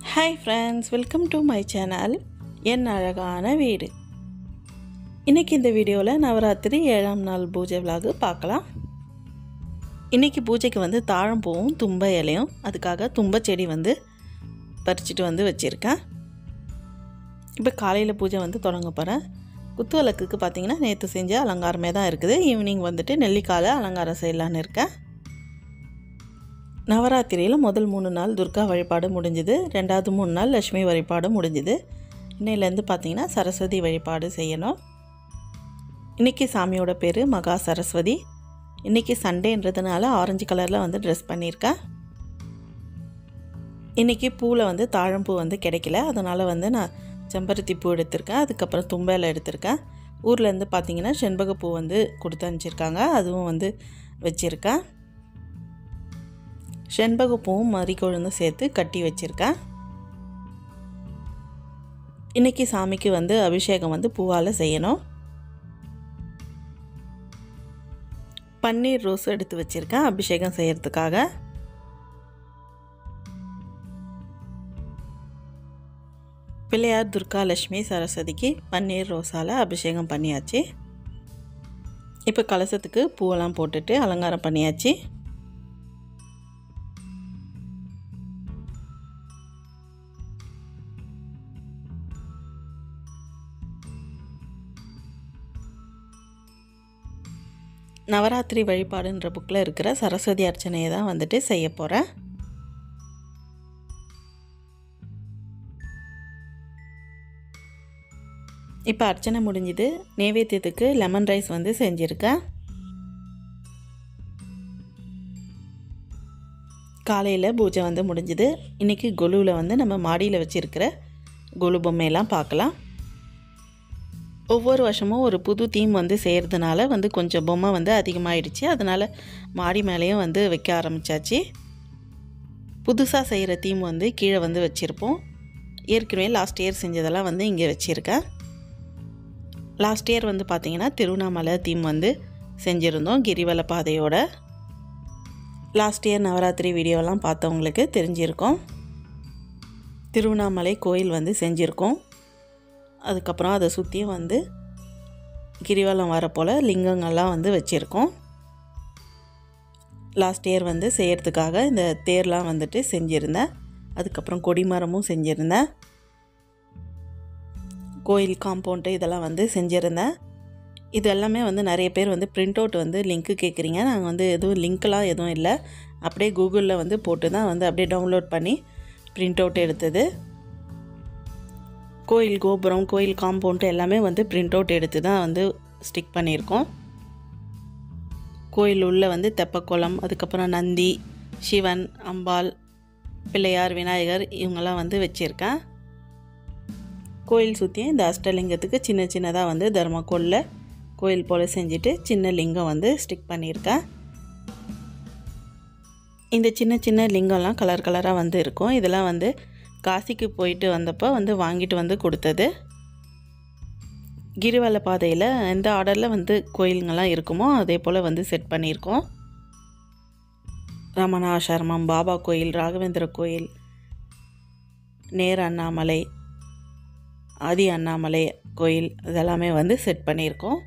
Hi friends welcome to my channel என் அழகான வீடு இன்றைக்கி இந்த வீடியோவில் நவராத்திரி ஏழாம் நாள் பூஜை விலாகு பார்க்கலாம் இன்றைக்கி பூஜைக்கு வந்து தாழம்பூவும் தும்ப இலையும் அதுக்காக தும்ப செடி வந்து பறிச்சிட்டு வந்து வச்சுருக்கேன் இப்போ காலையில் பூஜை வந்து தொடங்க போகிறேன் குத்து விளக்குக்கு பார்த்தீங்கன்னா நேற்று செஞ்ச அலங்காரமே தான் இருக்குது ஈவினிங் வந்துட்டு நெல்லிக்கால அலங்காரம் செய்யலான்னு இருக்கேன் நவராத்திரியில் முதல் மூணு நாள் துர்கா வழிபாடு முடிஞ்சுது ரெண்டாவது மூணு நாள் லக்ஷ்மி வழிபாடு முடிஞ்சுது இன்னையிலேருந்து பார்த்தீங்கன்னா சரஸ்வதி வழிபாடு செய்யணும் இன்றைக்கி சாமியோட பேர் மகா சரஸ்வதி இன்றைக்கி சண்டேன்றதுனால ஆரஞ்சு கலரில் வந்து ட்ரெஸ் பண்ணியிருக்கேன் இன்றைக்கி பூவில் வந்து தாழம்பூ வந்து கிடைக்கல அதனால் வந்து நான் செம்பருத்தி பூ எடுத்திருக்கேன் அதுக்கப்புறம் தும்பையில் எடுத்திருக்கேன் ஊர்லேருந்து பார்த்தீங்கன்னா செண்பகப்பூ வந்து கொடுத்து அனுப்பிச்சிருக்காங்க அதுவும் வந்து வச்சுருக்கேன் செண்பகப்பூவும் மறிக்கொழுந்தும் சேர்த்து கட்டி வச்சுருக்கேன் இன்றைக்கி சாமிக்கு வந்து அபிஷேகம் வந்து பூவால் செய்யணும் பன்னீர் ரோஸ் எடுத்து வச்சுருக்கேன் அபிஷேகம் செய்கிறதுக்காக பிள்ளையார் துர்கா லட்சுமி சரஸ்வதிக்கு பன்னீர் ரோஸால் அபிஷேகம் பண்ணியாச்சு இப்போ கலசத்துக்கு பூவெல்லாம் போட்டுட்டு அலங்காரம் பண்ணியாச்சு நவராத்திரி வழிபாடுன்ற புக்கில் இருக்கிற சரஸ்வதி அர்ச்சனையை தான் வந்துட்டு செய்ய போகிறேன் இப்போ அர்ச்சனை முடிஞ்சுது நைவேத்தியத்துக்கு லெமன் ரைஸ் வந்து செஞ்சுருக்கேன் காலையில் பூஜை வந்து முடிஞ்சுது இன்றைக்கி கொலுவில் வந்து நம்ம மாடியில் வச்சுருக்கிற கொலு பொம்மையெல்லாம் பார்க்கலாம் ஒவ்வொரு வருஷமும் ஒரு புது தீம் வந்து செய்கிறதுனால வந்து கொஞ்சம் பொம்மை வந்து அதிகமாகிடுச்சு அதனால் மாடி மேலேயும் வந்து வைக்க ஆரம்பித்தாச்சு புதுசாக செய்கிற தீம் வந்து கீழே வந்து வச்சுருப்போம் ஏற்கனவே லாஸ்ட் இயர் செஞ்சதெல்லாம் வந்து இங்கே வச்சுருக்கேன் லாஸ்ட் இயர் வந்து பார்த்திங்கன்னா திருவண்ணாமலை தீம் வந்து செஞ்சுருந்தோம் கிரிவல பாதையோட லாஸ்ட் இயர் நவராத்திரி வீடியோலாம் பார்த்தவங்களுக்கு தெரிஞ்சிருக்கோம் திருவண்ணாமலை கோயில் வந்து செஞ்சுருக்கோம் அதுக்கப்புறம் அதை சுற்றியும் வந்து கிரிவலம் வர போல் லிங்கங்கள்லாம் வந்து வச்சுருக்கோம் லாஸ்ட் இயர் வந்து செய்கிறதுக்காக இந்த தேர்லாம் வந்துட்டு செஞ்சுருந்தேன் அதுக்கப்புறம் கொடிமரமும் செஞ்சுருந்தேன் கோயில் காம்பவுண்டு இதெல்லாம் வந்து செஞ்சுருந்தேன் இது எல்லாமே வந்து நிறைய பேர் வந்து ப்ரிண்ட் அவுட் வந்து லிங்க்கு கேட்குறீங்க நாங்கள் வந்து எதுவும் லிங்க்கெலாம் எதுவும் இல்லை அப்படியே கூகுளில் வந்து போட்டு தான் வந்து அப்படியே டவுன்லோட் பண்ணி ப்ரிண்ட் அவுட் எடுத்தது கோயில் கோபுரம் கோயில் காம்பவுண்டு எல்லாமே வந்து ப்ரிண்ட் அவுட் எடுத்து தான் வந்து ஸ்டிக் பண்ணியிருக்கோம் கோயில் உள்ளே வந்து தெப்பக்குளம் அதுக்கப்புறம் நந்தி சிவன் அம்பாள் பிள்ளையார் விநாயகர் இவங்கெல்லாம் வந்து வச்சுருக்கேன் கோயில் சுற்றியும் இந்த அஷ்டலிங்கத்துக்கு சின்ன சின்னதாக வந்து தர்மக்கோலில் கோயில் போல் செஞ்சுட்டு சின்ன லிங்கம் வந்து ஸ்டிக் பண்ணியிருக்கேன் இந்த சின்ன சின்ன லிங்கம்லாம் கலர் கலராக வந்து இருக்கும் இதெல்லாம் வந்து காசிக்கு போயிட்டு வந்தப்போ வந்து வாங்கிட்டு வந்து கொடுத்தது கிரிவல பாதையில் எந்த ஆர்டரில் வந்து கோயிலுங்கெல்லாம் இருக்குமோ அதே போல் வந்து செட் பண்ணியிருக்கோம் ரமணாசிரமம் பாபா கோயில் ராகவேந்திர கோயில் நேர் அண்ணாமலை ஆதி அண்ணாமலை கோயில் இதெல்லாமே வந்து செட் பண்ணியிருக்கோம்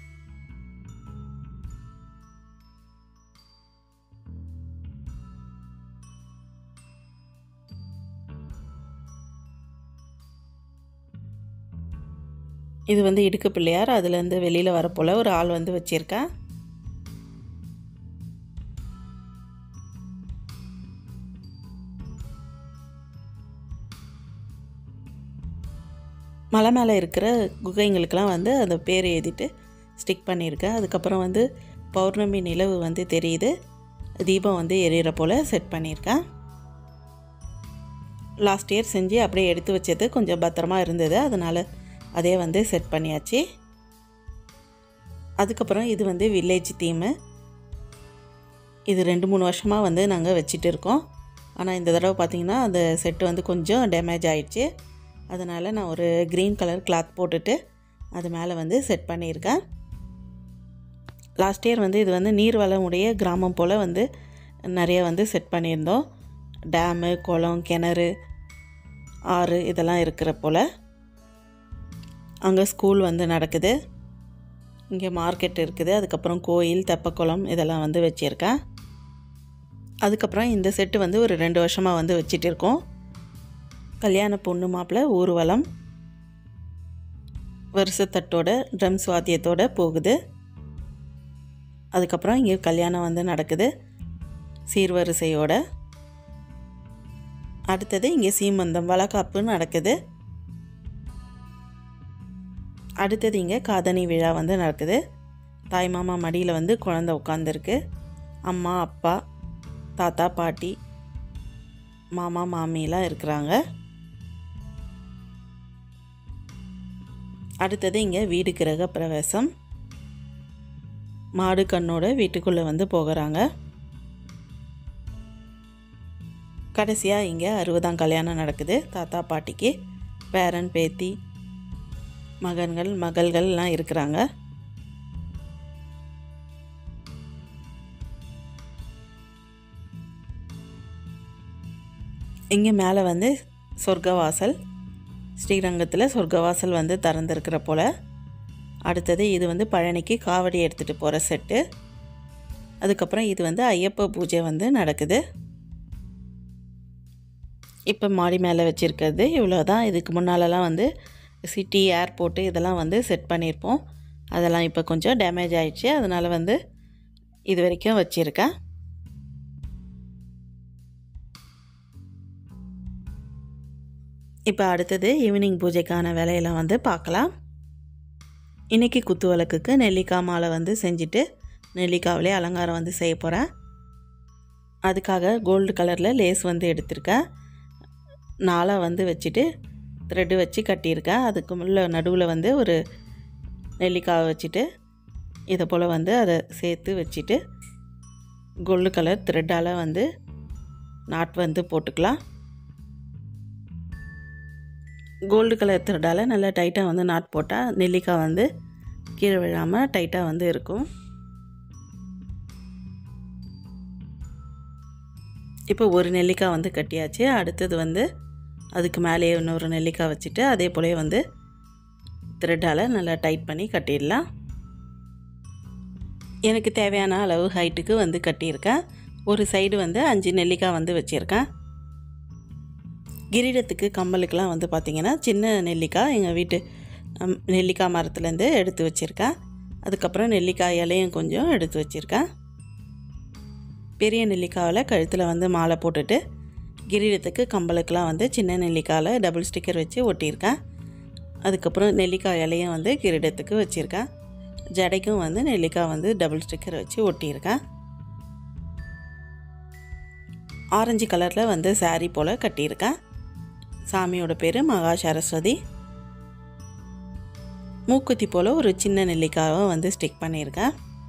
இது வந்து இடுக்கு பிள்ளையார் அதுலேருந்து வெளியில் வரப்போல் ஒரு ஆள் வந்து வச்சுருக்கேன் மலை மேலே இருக்கிற குகைங்களுக்கெல்லாம் வந்து அந்த பேர் எழுதிட்டு ஸ்டிக் பண்ணியிருக்கேன் அதுக்கப்புறம் வந்து பௌர்ணமி நிலவு வந்து தெரியுது தீபம் வந்து எரியிற போல் செட் பண்ணியிருக்கேன் லாஸ்ட் இயர் செஞ்சு அப்படியே எடுத்து வச்சது கொஞ்சம் பத்திரமா இருந்தது அதனால் அதே வந்து செட் பண்ணியாச்சு அதுக்கப்புறம் இது வந்து வில்லேஜ் தீமு இது ரெண்டு மூணு வருஷமாக வந்து நாங்கள் வச்சுட்டு இருக்கோம் ஆனால் இந்த தடவை பார்த்திங்கன்னா அந்த செட்டு வந்து கொஞ்சம் டேமேஜ் ஆயிடுச்சு அதனால் நான் ஒரு க்ரீன் கலர் கிளாத் போட்டுட்டு அது மேலே வந்து செட் பண்ணியிருக்கேன் லாஸ்ட் இயர் வந்து இது வந்து நீர் வளமுடைய கிராமம் போல் வந்து நிறைய வந்து செட் பண்ணியிருந்தோம் டேமு குளம் கிணறு ஆறு இதெல்லாம் இருக்கிற போல் அங்கே ஸ்கூல் வந்து நடக்குது இங்கே மார்க்கெட் இருக்குது அதுக்கப்புறம் கோயில் தெப்பக்குளம் இதெல்லாம் வந்து வச்சுருக்கேன் அதுக்கப்புறம் இந்த செட்டு வந்து ஒரு ரெண்டு வருஷமாக வந்து வச்சுட்டு இருக்கோம் கல்யாண பொண்ணு மாப்பிள்ளை ஊர்வலம் வருஷத்தட்டோட ட்ரம்ஸ் வாத்தியத்தோட போகுது அதுக்கப்புறம் இங்கே கல்யாணம் வந்து நடக்குது சீர்வரிசையோட அடுத்தது இங்கே சீமந்தம் வளகாப்பு நடக்குது அடுத்தது இங்கே காதணி விழா வந்து நடக்குது தாய் மாமா மடியில் வந்து குழந்த உட்காந்துருக்கு அம்மா அப்பா தாத்தா பாட்டி மாமா மாமிலாம் இருக்கிறாங்க அடுத்தது இங்கே வீடு கிரக பிரவேசம் மாடு கண்ணோட வீட்டுக்குள்ளே வந்து போகிறாங்க கடைசியாக இங்கே அறுபதாம் கல்யாணம் நடக்குது தாத்தா பாட்டிக்கு பேரன் பேத்தி மகன்கள் மகள்கள்லாம் இருக்கிறாங்க இங்கே மேலே வந்து சொர்க்கவாசல் ஸ்ரீரங்கத்தில் சொர்க்கவாசல் வந்து திறந்துருக்கிற போல் அடுத்தது இது வந்து பழனிக்கு காவடி எடுத்துகிட்டு போகிற செட்டு அதுக்கப்புறம் இது வந்து ஐயப்ப பூஜை வந்து நடக்குது இப்போ மாடி மேலே வச்சுருக்கிறது இவ்வளோ தான் இதுக்கு முன்னாலலாம் வந்து சிட்டி ஏர்போர்ட்டு இதெல்லாம் வந்து செட் பண்ணியிருப்போம் அதெல்லாம் இப்போ கொஞ்சம் டேமேஜ் ஆயிடுச்சு அதனால் வந்து இது வரைக்கும் வச்சுருக்கேன் இப்போ அடுத்தது ஈவினிங் பூஜைக்கான வேலையெல்லாம் வந்து பார்க்கலாம் இன்றைக்கி குத்து விளக்குக்கு நெல்லிக்காய் மாலை வந்து செஞ்சுட்டு நெல்லிக்காவிலே அலங்காரம் வந்து செய்ய போகிறேன் அதுக்காக கோல்டு கலரில் லேஸ் வந்து எடுத்திருக்கேன் நாளாக வந்து வச்சுட்டு த்ரெட்டு வச்சு கட்டியிருக்கேன் அதுக்கு உள்ள நடுவில் வந்து ஒரு நெல்லிக்காவை வச்சுட்டு இதை போல் வந்து அதை சேர்த்து வச்சுட்டு கோல்டு கலர் த்ரெட்டால் வந்து நாட் வந்து போட்டுக்கலாம் கோல்டு கலர் த்ரெட்டால் நல்லா டைட்டாக வந்து நாட் போட்டால் நெல்லிக்காய் வந்து கீழே விழாமல் டைட்டாக வந்து இருக்கும் இப்போ ஒரு நெல்லிக்காய் வந்து கட்டியாச்சு அடுத்தது வந்து அதுக்கு மேலேயே இன்னொரு நெல்லிக்காய் வச்சுட்டு அதே போலயே வந்து த்ரெட்டால் நல்லா டைட் பண்ணி கட்டிடலாம் எனக்கு தேவையான அளவு ஹைட்டுக்கு வந்து கட்டியிருக்கேன் ஒரு சைடு வந்து அஞ்சு நெல்லிக்காய் வந்து வச்சுருக்கேன் கிரீடத்துக்கு கம்மலுக்கெலாம் வந்து பார்த்திங்கன்னா சின்ன நெல்லிக்காய் எங்கள் வீட்டு ம், நெல்லிக்காய் மரத்துலேருந்து எடுத்து வச்சுருக்கேன் அதுக்கப்புறம் நெல்லிக்காய் இலையும் கொஞ்சம் எடுத்து வச்சுருக்கேன் பெரிய நெல்லிக்காவில் கழுத்தில் வந்து மாலை போட்டுட்டு கிரீடத்துக்கு கம்பலுக்கெலாம் வந்து சின்ன நெல்லிக்காயில் டபுள் ஸ்டிக்கர் வச்சு ஒட்டியிருக்கேன் அதுக்கப்புறம் நெல்லிக்காய் இலையும் வந்து கிரீடத்துக்கு வச்சுருக்கேன் ஜடைக்கும் வந்து நெல்லிக்காய் வந்து டபுள் ஸ்டிக்கர் வச்சு ஒட்டியிருக்கேன் ஆரஞ்சு கலரில் வந்து saree போல் கட்டியிருக்கேன் சாமியோட பேர் மகா சரஸ்வதி மூக்குத்தி போல் ஒரு சின்ன நெல்லிக்காவை வந்து ஸ்டிக் பண்ணியிருக்கேன்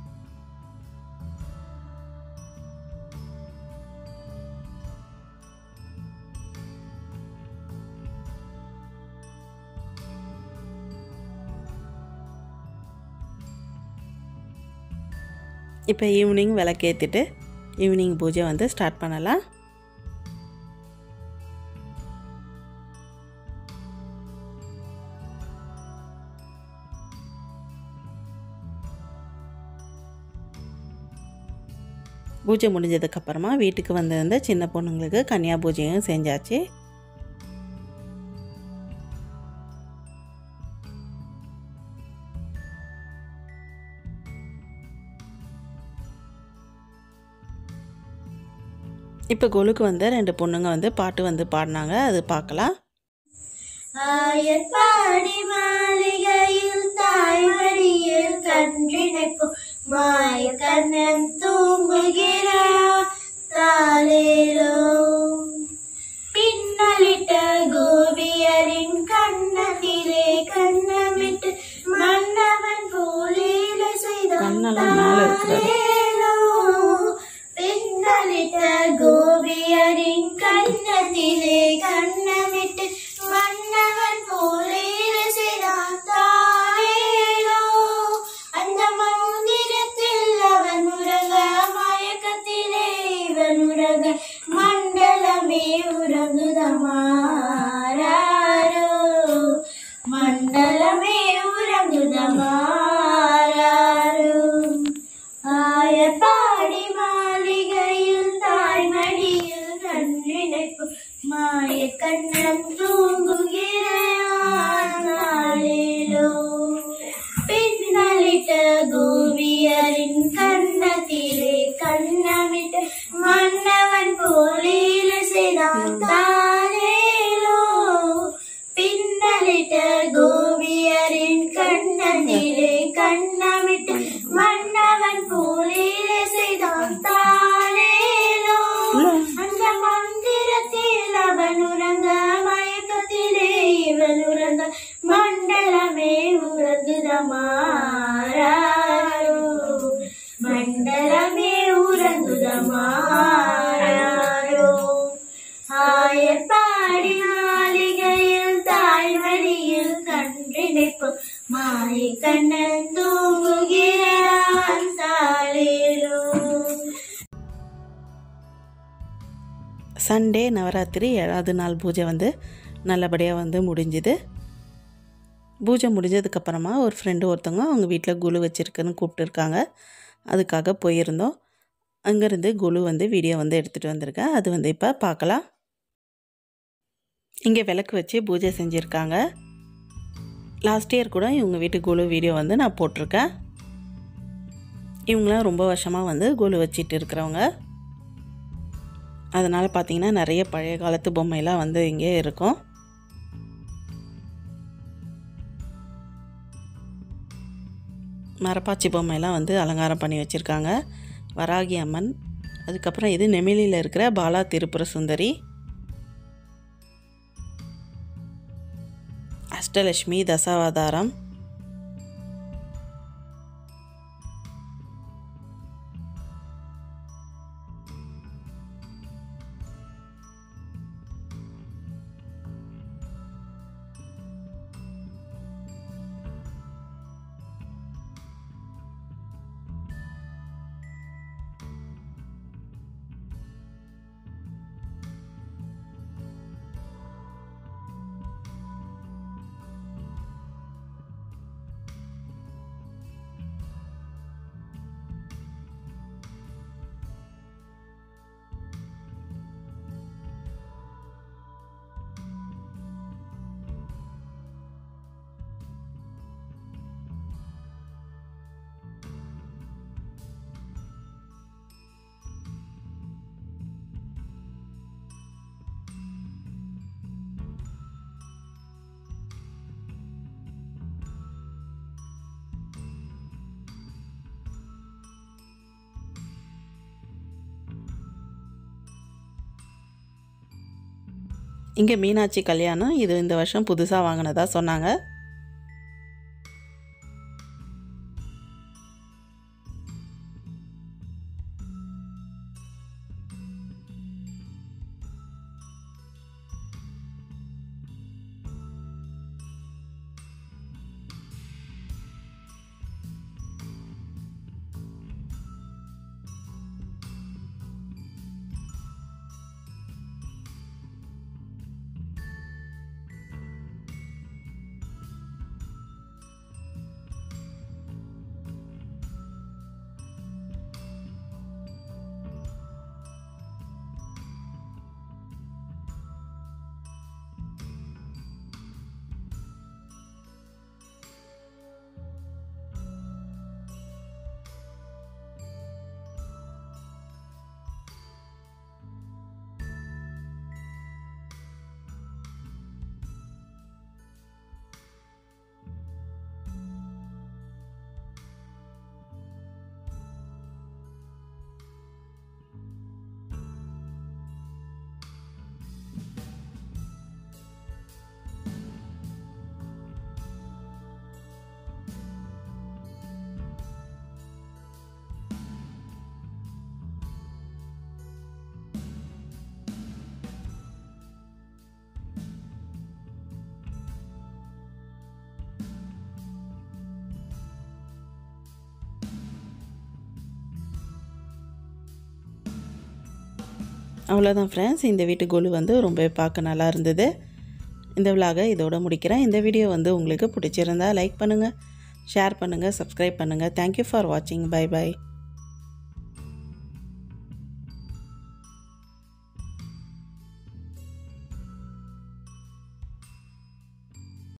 இப்போ ஈவினிங் விளக்கேற்றிட்டு ஈவினிங் பூஜை வந்து ஸ்டார்ட் பண்ணலாம் பூஜை முடிஞ்சதுக்கப்புறமா வீட்டுக்கு வந்திருந்த சின்ன பொண்ணுங்களுக்கு கன்னியா பூஜையும் செஞ்சாச்சு இப்போ கொலுக்கு வந்து ரெண்டு பொண்ணுங்க வந்து பாட்டு வந்து பாடினாங்க அது பார்க்கலாம் ஆயர்பாடி மாளிகையில் தாய்மடியில் கன்றினைக்கும் மாய கண்ணன் தூங்குகிறான் தாலேலோ பின்னலிட்ட கோபியரின் கண்ணத்திலே கண்ணமிட்டு மன்னவன் போலீல செய்தான் கண்ணெல்லாம் மேல இருக்கிறது. தாலேலோ. பின்னலிட்ட கோபியரின் கண்ணத்திலே கண்ணமிட்டு மன்னவன் போலேற செய்தான் தானேலோ அந்த மந்திரத்தில் அவன் உறங்க மயக்கத்திலே இவன் உறங்க மண்டலமே உறங்குதமாரா மாய கண்ணன் தூங்குகிறாளோ பின்னலிட்ட கோபியரின் கண்ணத்திலே கண்ணமிட்டு மன்னவன் போலீல செய்தான் தாரேலோ பின்னலிட்ட கோபியரின் கண்ணத்திலே கண்ணமிட்டு மன்னவன் போலீல செய்தான் தாரேலோ அந்த மந்திரத்தில் அவன் உறங்க மயக்கத்திலே இவன் உறங்க மண்டலமே உறங்குதமாறாரோ மண்டலமே உறங்குதமாறாரோ ஆயப்பாடி மாளிகையில் தாய்மடியில் கன்றிணைப்போம் மாய கண்ணன் தூங்குகிறான் தாளேலோ சண்டே நவராத்திரி ஏழாவது நாள் பூஜை வந்து நல்லபடியாக வந்து முடிஞ்சுது பூஜை முடிஞ்சதுக்கப்புறமா ஒரு ஃப்ரெண்டு ஒருத்தவங்க அவங்க வீட்டில் குழு வச்சுருக்குன்னு கூப்பிட்டுருக்காங்க அதுக்காக போயிருந்தோம் அங்கேருந்து குழு வந்து வீடியோ வந்து எடுத்துகிட்டு வந்திருக்கேன் அது வந்து இப்போ பார்க்கலாம் இங்கே விளக்கு வச்சு பூஜை செஞ்சுருக்காங்க லாஸ்ட் இயர் கூட இவங்க வீட்டு குழு வீடியோ வந்து நான் போட்டிருக்கேன் இவங்களாம் ரொம்ப வருஷமாக வந்து குழு வச்சிட்டு இருக்கிறவங்க அதனால் பார்த்தீங்கன்னா நிறைய பழைய காலத்து பொம்மையெல்லாம் வந்து இங்கே இருக்கும் மரப்பாச்சி பொம்மையெல்லாம் வந்து அலங்காரம் பண்ணி வச்சுருக்காங்க வராகி அம்மன் அதுக்கப்புறம் இது நெமிலியில் இருக்கிற பாலா திருப்புர சுந்தரி அஷ்டலட்சுமி தசாவதாரம் இங்கே மீனாட்சி கல்யாணம் இது இந்த வருஷம் புதுசாக வாங்கினதா சொன்னாங்க அவ்வளோதான் ஃப்ரெண்ட்ஸ் இந்த வீட்டு கோலு வந்து ரொம்பவே பார்க்க நல்லா இருந்தது இந்த விலாகை இதோட முடிக்கிறேன் இந்த வீடியோ வந்து உங்களுக்கு பிடிச்சிருந்தா லைக் பண்ணுங்கள் ஷேர் பண்ணுங்கள் சப்ஸ்கிரைப் பண்ணுங்கள் தேங்க்யூ ஃபார் வாட்சிங் பை பை